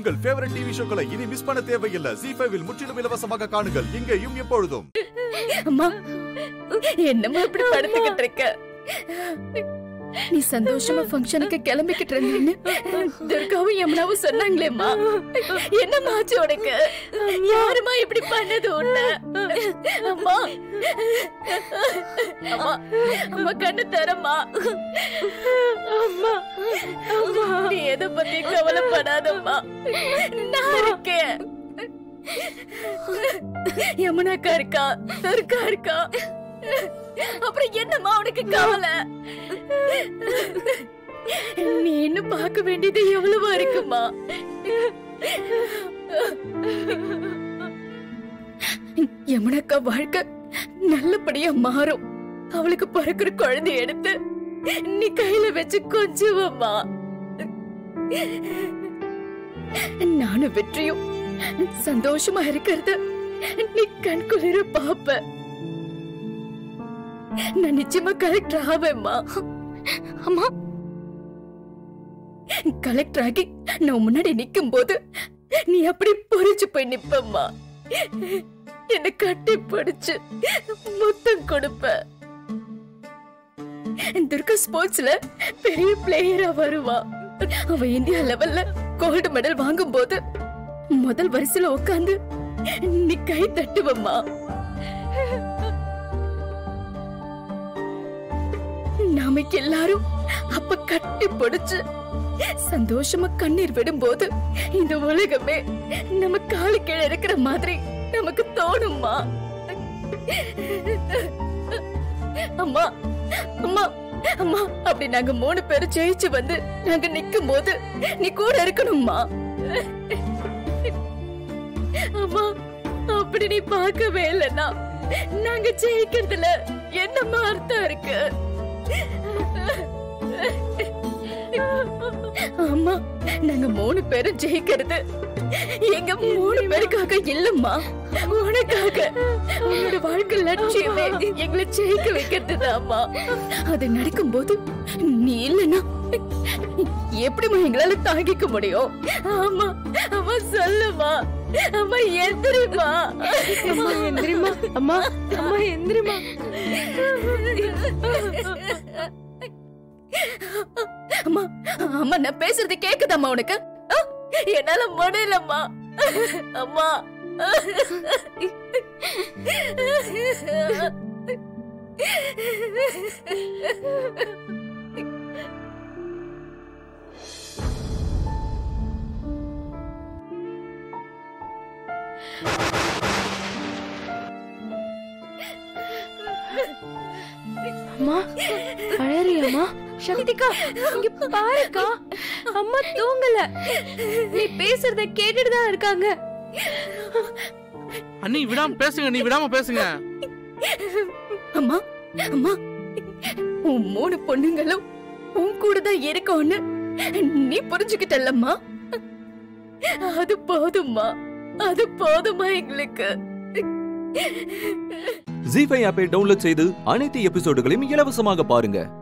உங்கள் favourite TV ஷோக்களை இனி miss பண்ண தேவையில்லை ஜி ஃபைவில் முற்றிலும் இலவசமாக காணுங்கள் இங்கேயும் எப்பொழுதும் அம்மா என்னம்மா இப்படி படுத்துக்கிட்டு இருக்க நீ சந்தோஷமா ஃபங்க்ஷனுக்கு கிளம்பிக்கிட்டு இருந்தேன்னு துர்காவும் யமுனாவும் சொன்னாங்களேம்மா என்னம்மா ஆச்சு உனக்கு யாருமா இப்படி பண்ணது உன்ன அம்மா அம்மா அம்மா கண்ணு தரமா அம்மா அம்மா நீ எதை பத்தி கவலைப்படாதம்மா நான் இருக்கேன் யமுனாக்கா இருக்கா துர்கா இருக்கா அப்புறம் என்னம்மா உனக்கு கவலை நீ இன்னும் பார்க்க வேண்டியது எவ்வளவா இருக்குமா யமுனாக்கா வாழ்க்கை நல்லபடியா மாறும் அவளுக்கு பிறக்கிற குழந்தை எடுத்து நீ கையில வச்சு கொஞ்சுவம்மா நானும் வெற்றியும் சந்தோஷமா இருக்கிறத நீ கண் குளிர பாப்ப நான் நிச்சயமா கலெக்டர் ஆவேம்மா அம்மா கலெக்டர் ஆகி நான் முன்னாடி நிக்கும் போது நீ அப்படி பொறிச்சு போய் நிப்பம்மா என்ன கட்டி பிடிச்சு முத்தம் கொடுப்ப துர்கா ஸ்போர்ட்ஸ்ல பெரிய பிளேயரா வருவா அவ இந்தியா லெவல்ல கோல்டு மெடல் வாங்கும் போது முதல் வரிசையில உட்காந்து நீ கை தட்டுவம்மா நாம எல்லாரும் அப்ப கட்டி பிடிச்சு சந்தோஷமா கண்ணீர் விடும்போது இந்த உலகமே நம்ம காலு கீழே இருக்கிற மாதிரி நமக்கு தோணும்மா அம்மா அம்மா அம்மா அப்படி நாங்க மூணு பேரும் ஜெயிச்சு வந்து நாங்க நிக்கும் போது நீ கூட இருக்கணும்மா அம்மா அப்படி நீ பார்க்கவே இல்லைன்னா நாங்க ஜெயிக்கிறதுல என்னம்மா அர்த்தம் இருக்கு அம்மா நாங்க மூணு பேரும் ஜெயிக்கிறது எங்க மூணு பேருக்காக இல்லம்மா உனக்காக உன்னோட வாழ்க்கை லட்சியமே எங்களை ஜெயிக்க வைக்கிறதுதாம்மா அது நடக்கும்போது நீ இல்லைன்னா எப்படிம்மா எங்களால தாங்கிக்க முடியும் ஆமா அம்மா சொல்லுமா அம்மா எந்திரிமா அம்மா எந்திரிமா அம்மா அம்மா எந்திரிமா அம்மா அம்மா நான் பேசுறது கேக்குதாம்மா உனக்கு ஆ? என்னால முடியலம்மா அம்மா அம்மா அழறியம்மா சக்திகா இங்க பாருக்கா அம்மா தூங்கல நீ பேசுறத கேட்டுட்டு தான் இருக்காங்க அண்ணி விடாம பேசுங்க நீ விடாம பேசுங்க அம்மா அம்மா உன் மூணு பொண்ணுங்களும் உன் கூட தான் இருக்கோன்னு நீ புரிஞ்சுக்கிட்டல்லம்மா அது போதும்மா அது போதுமா எங்களுக்கு ஜி ஃபைவ் ஆப்பை டவுன்லோட் செய்து அனைத்து எபிசோடுகளையும் இலவசமாக பாருங்க